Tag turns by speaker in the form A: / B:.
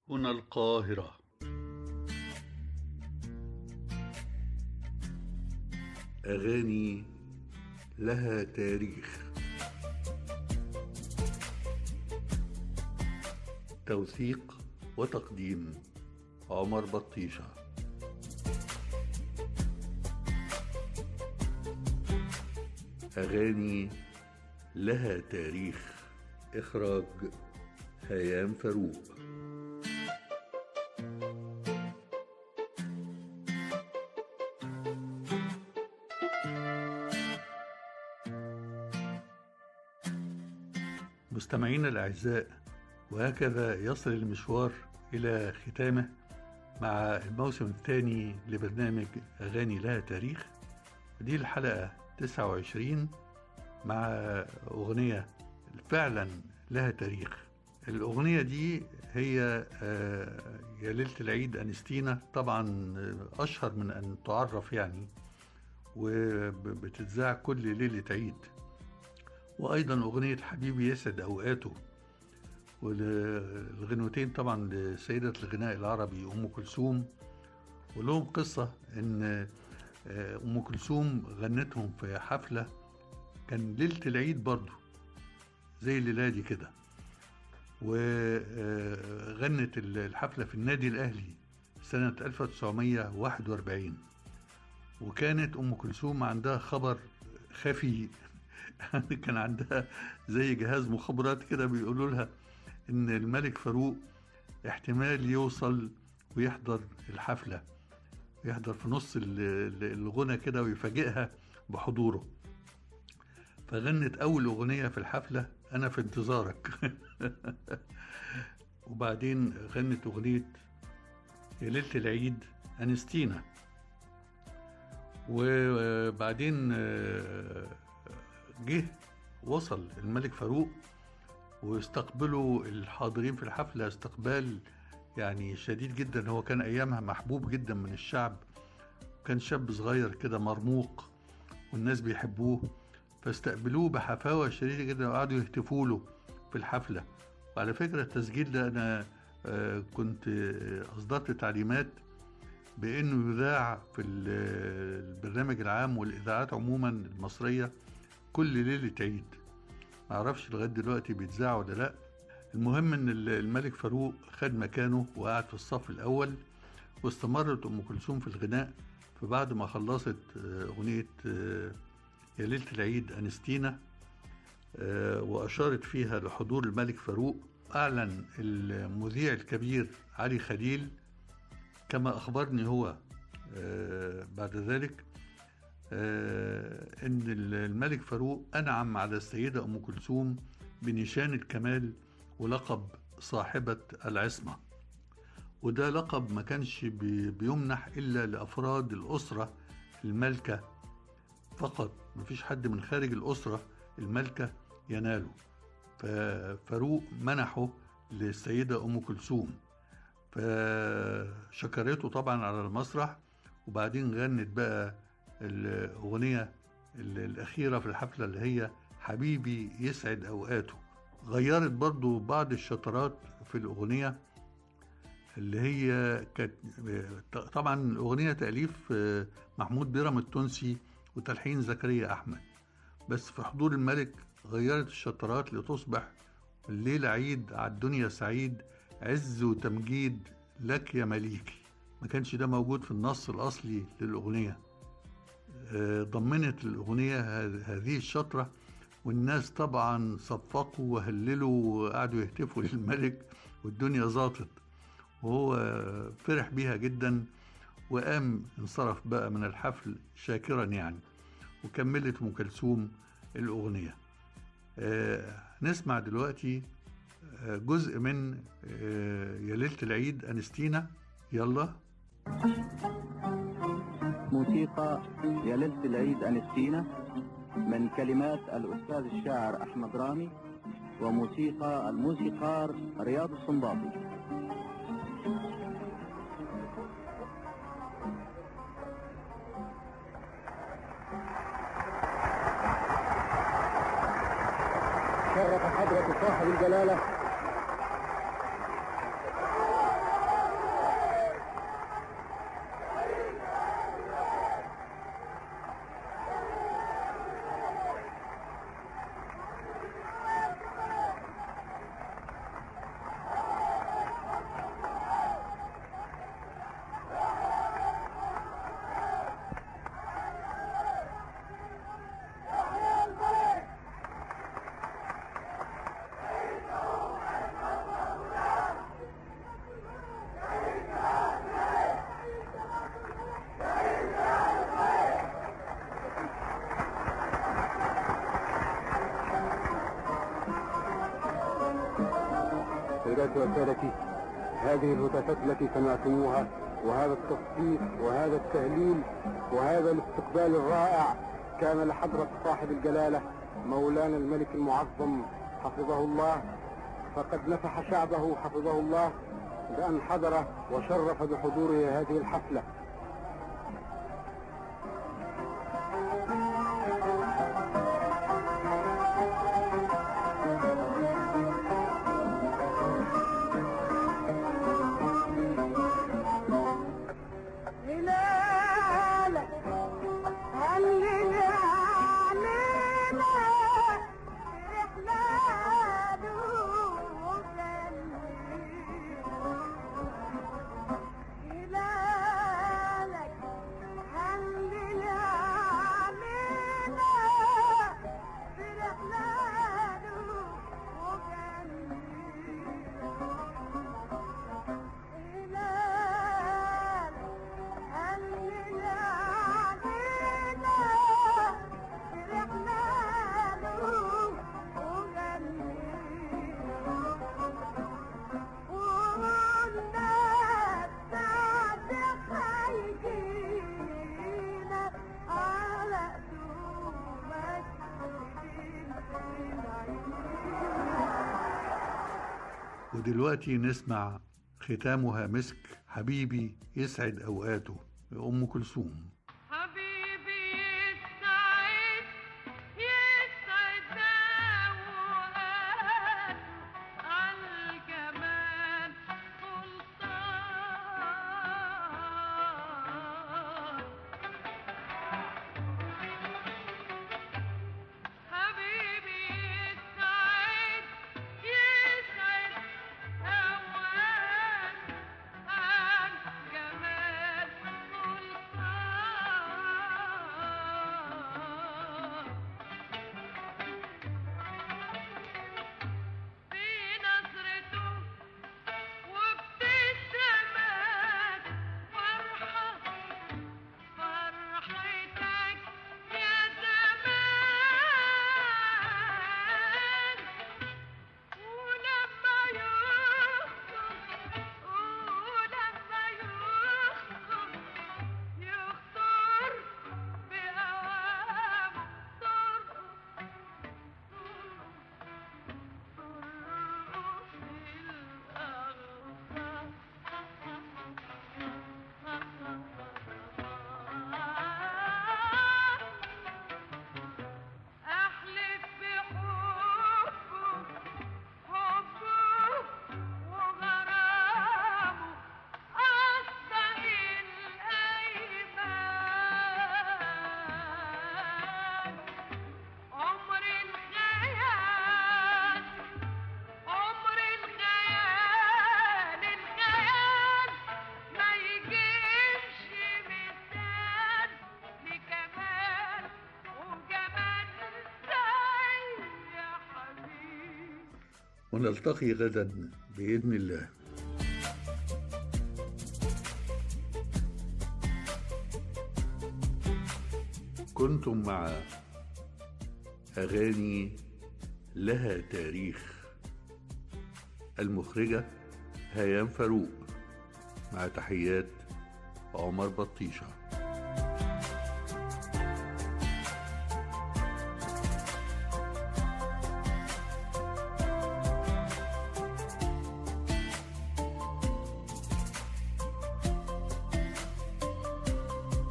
A: هنا القاهرة أغاني لها تاريخ توثيق وتقديم عمر بطيشة أغاني لها تاريخ إخراج هيام فاروق مستمعينا الأعزاء وهكذا يصل المشوار إلى ختامه مع الموسم الثاني لبرنامج أغاني لها تاريخ دي الحلقة 29 مع أغنية فعلا لها تاريخ الأغنية دي هي آه، يا ليلة العيد أنستينا طبعا أشهر من أن تعرف يعني وبتتذاع كل ليلة عيد وأيضا أغنية حبيبي يسعد أوقاته والغنوتين طبعا لسيدة الغناء العربي أم كلثوم ولهم قصة إن آه، أم كلثوم غنتهم في حفلة كان ليلة العيد برضو زي الليلة دي كده وغنت الحفلة في النادي الأهلي سنة 1941 وكانت أم كلثوم عندها خبر خفي كان عندها زي جهاز مخابرات كده بيقولوا لها إن الملك فاروق احتمال يوصل ويحضر الحفلة يحضر في نص ال- ال- الغنى كده ويفاجئها بحضوره فغنت أول أغنية في الحفلة أنا في انتظارك وبعدين غنت أغنية يا ليلة العيد أنستينا وبعدين آه، جه وصل الملك فاروق واستقبلوا الحاضرين في الحفلة استقبال يعني شديد جدا هو كان أيامها محبوب جدا من الشعب كان شاب صغير كده مرموق والناس بيحبوه فاستقبلوه بحفاوة شديدة جدا وقعدوا يهتفوا له في الحفلة وعلى فكرة التسجيل ده أنا آه، كنت آه، أصدرت تعليمات بأنه يذاع في ال- البرنامج العام والإذاعات عموما المصرية كل ليلة عيد معرفش لغاية دلوقتي بيتذاع ولا لأ المهم إن ال- الملك فاروق خد مكانه وقعد في الصف الأول واستمرت أم كلثوم في الغناء فبعد ما خلصت آه، أغنية آه، يا ليلة العيد أنستينا آه، وأشارت فيها لحضور الملك فاروق أعلن المذيع الكبير علي خليل كما أخبرني هو آه، بعد ذلك آه، إن الملك فاروق أنعم على السيدة أم كلثوم بنشان الكمال ولقب صاحبة العصمة وده لقب ما كانش بي- بيمنح إلا لأفراد الأسرة المالكة فقط مفيش حد من خارج الأسرة المالكة يناله ففاروق منحه للسيدة أم كلثوم فشكرته طبعا على المسرح وبعدين غنت بقى الأغنية ال- الأخيرة في الحفلة اللي هي حبيبي يسعد أوقاته غيرت برضو بعض الشطرات في الأغنية اللي هي كانت طبعا الأغنية تأليف محمود بيرم التونسي وتلحين زكريا أحمد بس في حضور الملك غيرت الشطرات لتصبح الليلة عيد على الدنيا سعيد عز وتمجيد لك يا مليكي ما كانش ده موجود في النص الأصلي للأغنية آه، ضمنت الأغنية ه- هذه الشطرة والناس طبعا صفقوا وهللوا وقعدوا يهتفوا للملك والدنيا زاطت وهو فرح بيها جدا وقام انصرف بقى من الحفل شاكرا يعني وكملت ام كلثوم الاغنيه آه نسمع دلوقتي آه جزء من آه يا ليله العيد انستينا يلا
B: موسيقى يا ليلة العيد أنستينا من كلمات الأستاذ الشاعر أحمد رامي وموسيقى الموسيقار رياض الصنباطي شرف حضرة صاحب الجلالة
C: وسادتي هذه الهتافات التي سمعتموها وهذا التصفيق وهذا التهليل وهذا الاستقبال الرائع كان لحضرة صاحب الجلالة مولانا الملك المعظم حفظه الله فقد نفح شعبه حفظه الله بأن حضر وشرف بحضوره هذه الحفلة
A: ودلوقتي نسمع ختامها مسك حبيبي يسعد أوقاته أم كلثوم
D: حبيبي يسعد يسعد أوقات عالجمال سلطان حبيبي يسعد يسعد أوقات عالجمال سلطان في نظرته وابتسامات فرحة فرحتك يا زمان ولما يخطر ولما يخطر يخطر بأوامه ترقص أحلف بحبه حبه وغرامه أصدق الأيمان عمر الخيال عمر الخيال الخيال ما يجيبش مثال لكمال وجمال زي يا حبيبي
A: ونلتقي غدا بإذن الله كنتم مع أغاني لها تاريخ المخرجة هيام فاروق مع تحيات عمر بطيشه